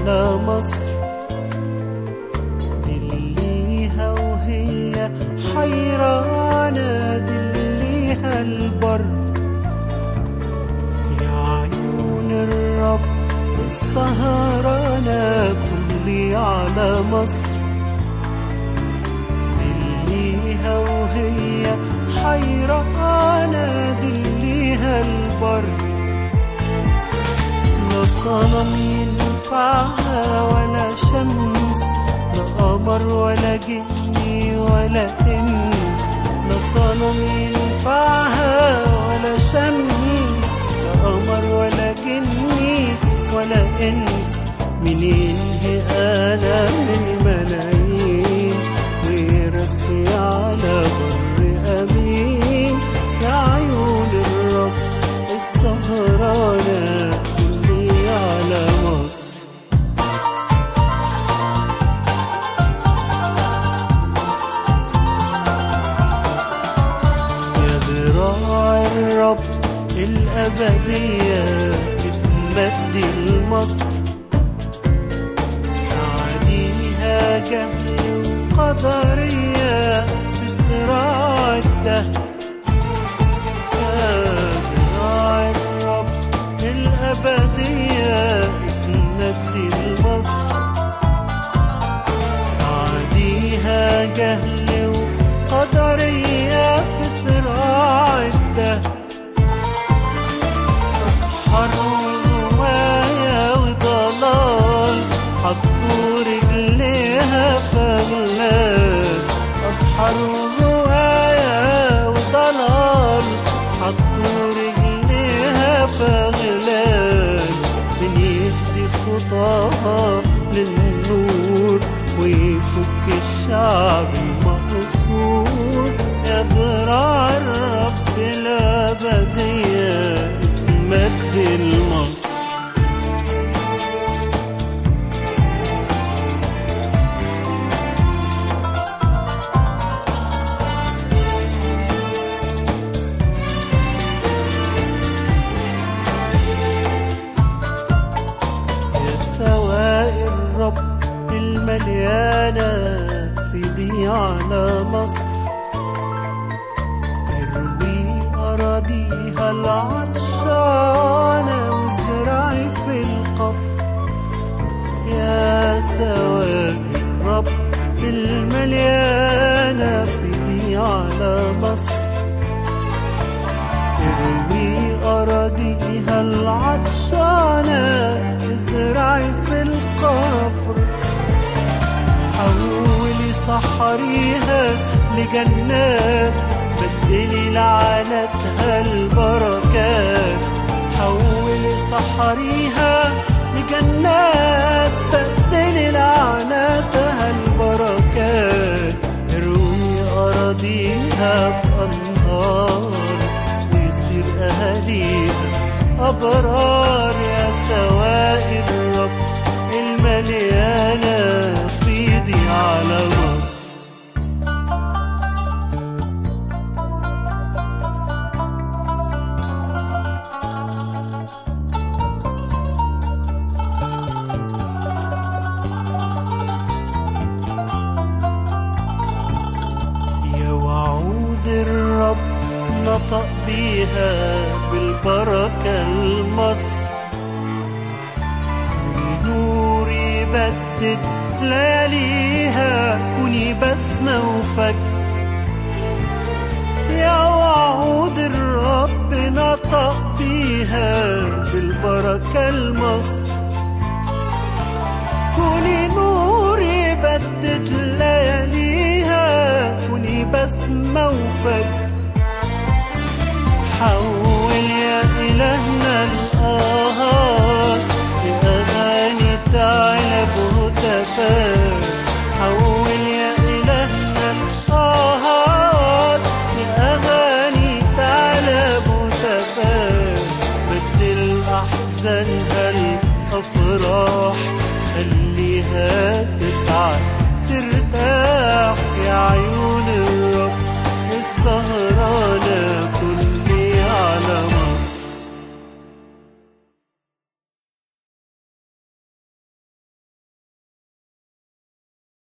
على مصر دليها وهي حيرانة دليها البر يا عيون الرب السهرانة طلي على مصر دليها وهي حيرانة دليها البر لا صنم ينفعها ولا شمس لا قمر ولا جني ولا انس لا صنم ينفعها ولا شمس لا قمر ولا جني ولا انس منين هي انا من ملايين ويرسي على بر امين يا عيون الرب السهرانه اللي على مصر يا ذراع الرب الأبدية بتمد لمصر تعديها جهل وقدرية بصراع الدهر يا ذراع الرب الأبدية بتمد لمصر تعديها جهل وقدرية في صراع الدهر أسحر وغواية وضلال حطوا رجليها في أغلال أسحر وغواية وضلال حطوا رجليها في أغلال من يهدي خطاها للنور ويفك الشعب المقصور يا ذراع الرب الأبدية مد المصر يا سواء الرب المليانة في دي على مصر اروي أراضيها العطشانة وازرعي في القفر يا سواء الرب المليانة في دي على مصر تروي أراضيها العطشانة ازرعي في القفر حولي صحريها لجنات بدلي لعنتها البركات حولي صحريها لجنات بدلي لعنتها البركات اروي أراضيها بأنهار ويصير أهاليها أبرار يا سوائل الرب المليانة فيضي على مصر يا وعود الرب نطق بيها بالبركة المصر ونور يبدد لياليها كوني بسمة وفجر يا وعود الرب نطق بيها بالبركة المصر كوني نور يبدد لياليها كوني بسمة وفجر حول يا إلهنا الآهات لأغاني تعلب وتفات حول يا إلهنا الآهات لأغاني تعلب وتفات بدل أحزانها الأفراح خليها تسعد ترتاح يا عيون